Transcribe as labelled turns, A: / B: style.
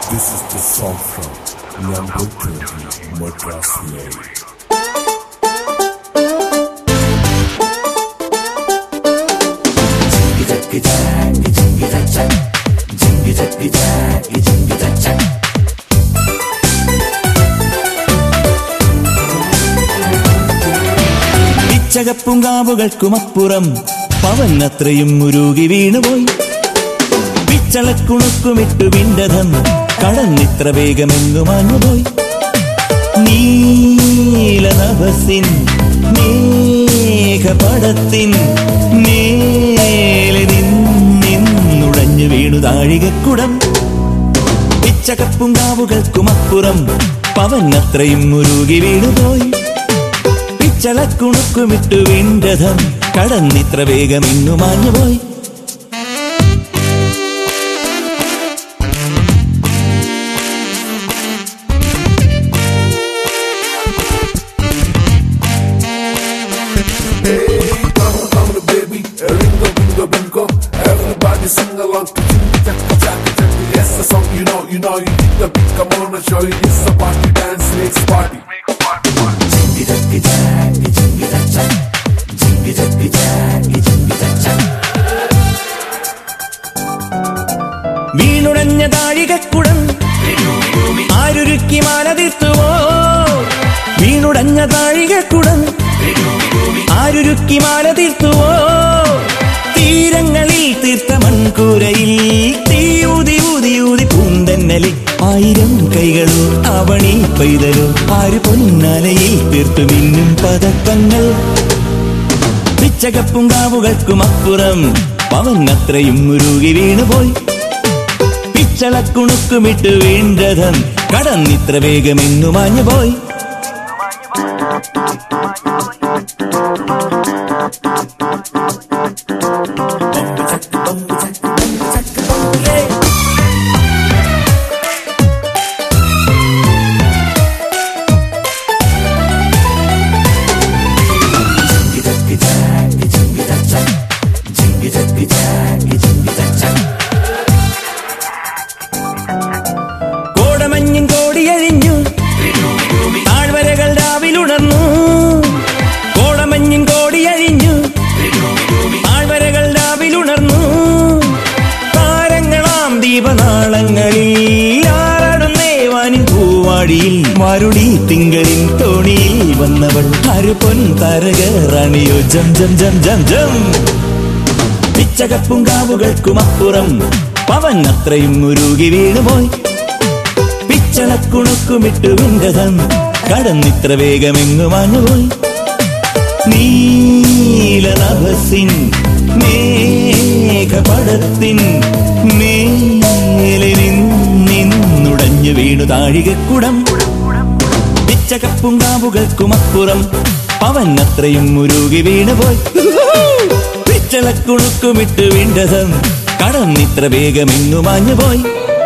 A: This is the song from number 20 Madras Lady.
B: പിച്ചകപ്പുങ്കാവുകൾക്കുമപ്പുറം പവൻ അത്രയും മുരുകി വീണുപോയി പിച്ചളക്കുണുക്കുമിട്ടു വിണ്ടതം കടന്നിത്ര വേഗമെങ്ങു മാഞ്ഞുപോയി നീലനഭസിൻ മേഘപടത്തിൻ മേലെ നിന്നുടഞ്ഞു വീണു താഴികക്കുടം പിച്ചകപ്പുങ്കാവുകൾക്കുമപ്പുറം പവൻ അത്രയും മുരുകി വീണുപോയി പിച്ചളക്കുണുക്കുമിട്ടു വിണ്ടതം കടന്നിത്ര വേഗം ഇന്നു മാഞ്ഞുപോയി
A: Come, come to baby, ringo, bingo, bingo. Everybody sing along to Chinky Chaka Chaka Chaka. Yes, the song you know, you know, you dig the beat. Come on, I'll show you. It's a party dance, makes party.
B: വീണുടഞ്ഞ താഴികക്കുടം ആരുരുക്കി മാലതിർത്തുവോ വീണുടഞ്ഞ താഴികക്കുടം ആരുരുക്കി മാലതിർത്തുവോ തീരങ്ങളിൽ തീർത്ത മൺകൂരയിൽ തീ ഊതി ഊതി ഊതി പൂന്തന്നലിൽ ആയിരം കൈകളോ അവണി പെയ്തലോ ആര് പൊന്നാലയിൽ തീർത്തു മിന്നും പതക്കങ്ങൾ പിച്ചകപ്പുങ്കാവുകൾക്കും അപ്പുറം പവൻ അത്രയും മുരുകി വീണുപോയി പിച്ചളക്കുണുക്കുമിട്ട് വീണ്ടതം കടന്നിത്ര വേഗമെന്നു മാഞ്ഞുപോയി കോടമഞ്ഞും കോടിയഴിഞ്ഞു താഴ്വരകൾ രാവിലുണർന്നു കോടമഞ്ഞും കോടിയഴിഞ്ഞു താഴ്വരകൾ രാവിലുണർന്നു താരങ്ങളാം ദീപനാളങ്ങളിൽ ആറാടുന്നേ വാനിൻ പൂവാടിയിൽ മാരുടി തിങ്കളിൻ തോണിയിൽ വന്നവൾ അരു പൊൻ തരകറാണിയോ ജം ജം ജം ജം ജം പിച്ചകപ്പുങ്കാവുകൾക്കുമപ്പുറം പവൻ അത്രയും മുരുകി വീണുപോയി പിച്ചളക്കുണുക്കുമിട്ടു വിണ്ടതം കടന്നിത്ര വേഗമെങ്ങു മാഞ്ഞുപോയി നീലനഭസിൻ മേഘപടത്തിൻ മേലെ നിന്നുടഞ്ഞു വീണു താഴികക്കുടം പിച്ചകപ്പുങ്കാവുകൾക്കുമപ്പുറം പവൻ അത്രയും മുരുകി വീണുപോയി പിച്ചളക്കുണുക്കുമിട്ട് വിണ്ടതം കടന്നിത്ര വേഗമെങ്ങു മാഞ്ഞുപോയി